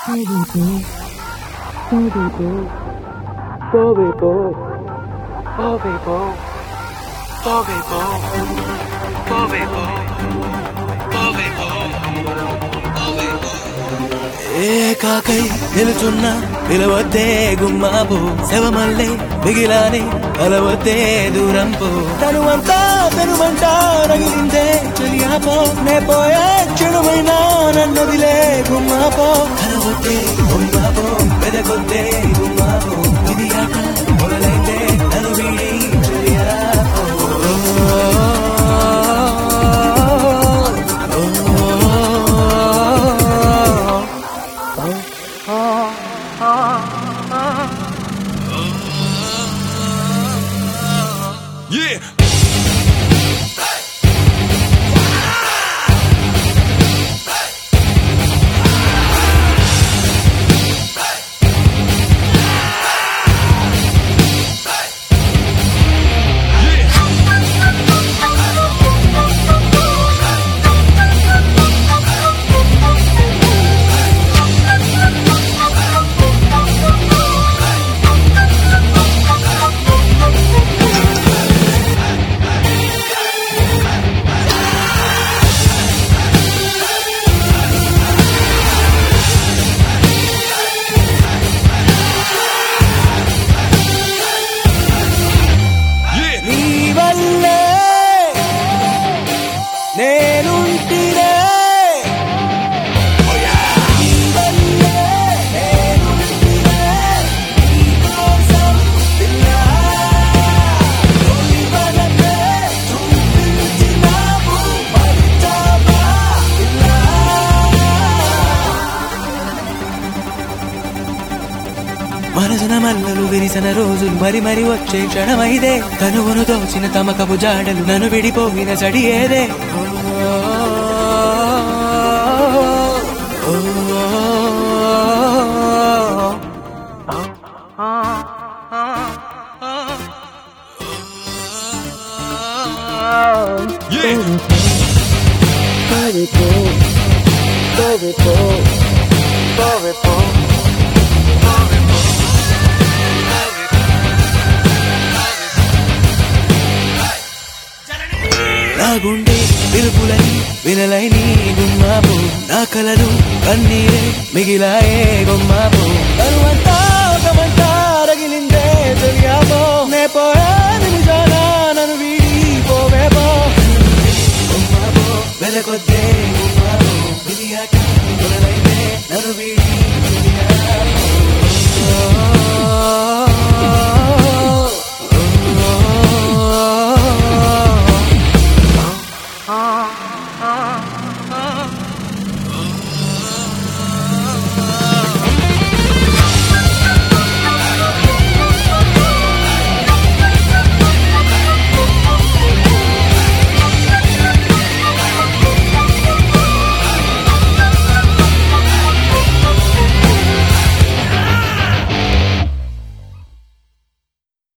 ఏకాకై నిలుచున్న నిలవద్దే గుమ్మాపో శవమల్లే మిగిలానే కలవద్దే దూరం పో తనువంతా తనుమంటా రగిలిందే చెలియాపో నే పోయే చెడుమైనా నన్నదిలే గుమ్మాపో కలవద్దే గుమ్మాపో వెదకొద్దే గుమ్మాపో ఇది ఆట మొదలైతే నన్ను వీడి చెలియాపో Yeah. Yeah. నీ వల్లే నేనుంటినే నీ వల్లే నేనుంటినే నీకోసం పిల్లా తొలి వలపే చూపించినావు మరిచావా పిల్లా మనసున మల్లలు విరిసిన రోజులు మరి మరి వచ్చే క్షణమైదే కనుగొను దోచిన తమకపు జాడలు నన్ను విడిపోయిన చడి ఏదే Yeah. నా గుండె పిలుపులై వినలై నీ గుమ్మాపు నా కలలు కన్నీరే మిగిలాయే గుమ్మాపు తరువంతా ఒకమంతా రగిలిందే తెలియాపో నే పోయా నిమిషాన నన్ను వీడి పోవే పో గుమ్మాపో వెలకొద్దే గుమ్మాపు విధియాట మొదలైతే నన్ను వీడి